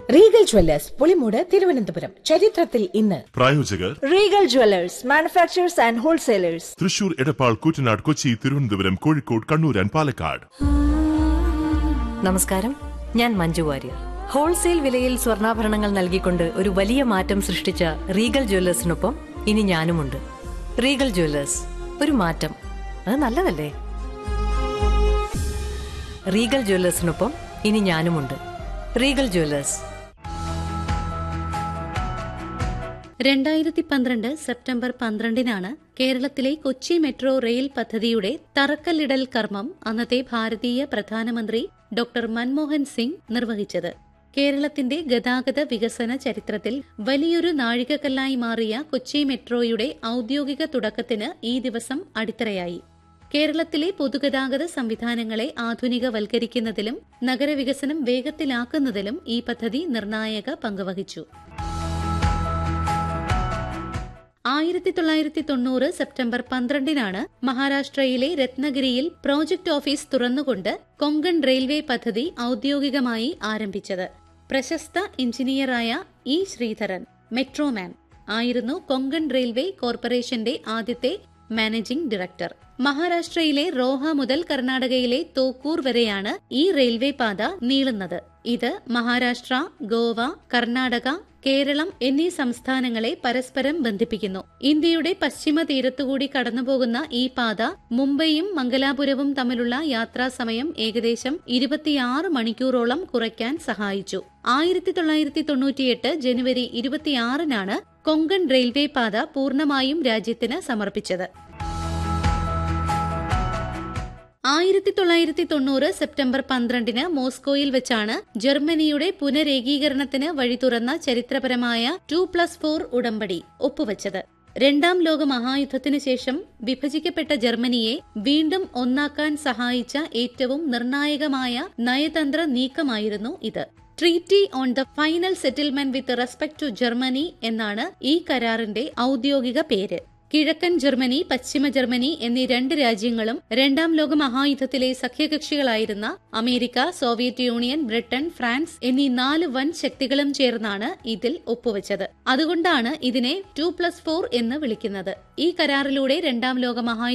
Regal Jewellers Pulimoodu Thiruvananthapuram ചരിത്രത്തിൽ ഇന്ന് പ്രായോജകർ Regal Jewelers, manufacturers and wholesalers. Thrissur Edappal Koottanad Kochi Thiruvananthapuram Kozhikode Kannur and Palakkad നമസ്കാരം ഞാൻ മഞ്ജു വാര്യർ ഹോൾസെയിൽ വിലയിൽ സ്വർണ്ണാഭരണങ്ങൾ നൽകിക്കൊണ്ട് ഒരു വലിയ മാറ്റം സൃഷ്ടിച്ച റീഗൽ ജ്വല്ലേഴ്സിനൊപ്പം ഇനി ഞാനുമുണ്ട് റീഗൽ ജ്വല്ലേഴ്സ് ഒരു മാറ്റം അത് നല്ലതല്ലേ റീഗൽ ജ്വല്ലേഴ്സിനൊപ്പം ഇനി ഞാനുമുണ്ട് റീഗൽ ജ്വല്ലേഴ്സ് രണ്ടായിരത്തി പന്ത്രണ്ട് സെപ്റ്റംബർ പന്ത്രണ്ടിനാണ് കേരളത്തിലെ കൊച്ചി മെട്രോ റെയിൽ പദ്ധതിയുടെ തറക്കല്ലിടൽ കർമ്മം അന്നത്തെ ഭാരതീയ പ്രധാനമന്ത്രി ഡോക്ടർ മൻമോഹൻ സിംഗ് നിർവഹിച്ചത് കേരളത്തിന്റെ ഗതാഗത വികസന ചരിത്രത്തിൽ വലിയൊരു നാഴികക്കല്ലായി മാറിയ കൊച്ചി മെട്രോയുടെ ഔദ്യോഗിക തുടക്കത്തിന് ഈ ദിവസം അടിത്തറയായി കേരളത്തിലെ പൊതുഗതാഗത സംവിധാനങ്ങളെ ആധുനികവൽക്കരിക്കുന്നതിലും നഗരവികസനം വേഗത്തിലാക്കുന്നതിലും ഈ പദ്ധതി നിർണായക പങ്കുവഹിച്ചു ആയിരത്തി തൊള്ളായിരത്തി തൊണ്ണൂറ് സെപ്റ്റംബർ പന്ത്രണ്ടിനാണ് മഹാരാഷ്ട്രയിലെ രത്നഗിരിയിൽ പ്രോജക്ട് ഓഫീസ് തുറന്നുകൊണ്ട് കൊങ്കൺ റെയിൽവേ പദ്ധതി ഔദ്യോഗികമായി ആരംഭിച്ചത് പ്രശസ്ത എഞ്ചിനീയറായ ഇ ശ്രീധരൻ മെട്രോമാൻ ആയിരുന്നു കൊങ്കൺ റെയിൽവേ കോർപ്പറേഷന്റെ ആദ്യത്തെ മാനേജിംഗ് ഡയറക്ടർ മഹാരാഷ്ട്രയിലെ റോഹ മുതൽ കർണാടകയിലെ തോക്കൂർ വരെയാണ് ഈ റെയിൽവേ പാത നീളുന്നത് ഇത് മഹാരാഷ്ട്ര ഗോവ കർണാടക കേരളം എന്നീ സംസ്ഥാനങ്ങളെ പരസ്പരം ബന്ധിപ്പിക്കുന്നു ഇന്ത്യയുടെ പശ്ചിമ തീരത്തുകൂടി കടന്നുപോകുന്ന ഈ പാത മുംബൈയും മംഗലാപുരവും തമ്മിലുള്ള യാത്രാസമയം ഏകദേശം ഇരുപത്തിയാറ് മണിക്കൂറോളം കുറയ്ക്കാൻ സഹായിച്ചു ആയിരത്തി തൊള്ളായിരത്തി തൊണ്ണൂറ്റിയെട്ട് ജനുവരി ഇരുപത്തിയാറിനാണ് കൊങ്കൺ റെയിൽവേ പാത പൂർണ്ണമായും രാജ്യത്തിന് സമർപ്പിച്ചത് ആയിരത്തി തൊള്ളായിരത്തി തൊണ്ണൂറ് സെപ്റ്റംബർ പന്ത്രണ്ടിന് മോസ്കോയിൽ വെച്ചാണ് ജർമ്മനിയുടെ പുനരേകീകരണത്തിന് വഴി തുറന്ന ചരിത്രപരമായ ടു പ്ലസ് ഫോർ ഉടമ്പടി ഒപ്പുവച്ചത് രണ്ടാം ലോക മഹായുദ്ധത്തിനു ശേഷം വിഭജിക്കപ്പെട്ട ജർമ്മനിയെ വീണ്ടും ഒന്നാക്കാൻ സഹായിച്ച ഏറ്റവും നിർണായകമായ നയതന്ത്ര നീക്കമായിരുന്നു ഇത് treaty on the final settlement with respect to Germany എന്നാണ് ഈ കരാറിന്റെ ഔദ്യോഗിക പേര് കിഴക്കൻ ജർമ്മനി പശ്ചിമ ജർമ്മനി എന്നീ രണ്ട് രാജ്യങ്ങളും രണ്ടാം ലോക മഹായുദ്ധത്തിലെ സഖ്യകക്ഷികളായിരുന്ന America Soviet union Britain France എന്നീ നാല് വൻ ശക്തികളും ചേർന്നാണ് ഇതിൽ ഒപ്പുവെച്ചത് അതുകൊണ്ടാണ് ഇതിനെ ടു പ്ലസ് ഫോർ എന്ന് വിളിക്കുന്നത് ഈ കരാറിലൂടെ രണ്ടാം ലോക മഹാ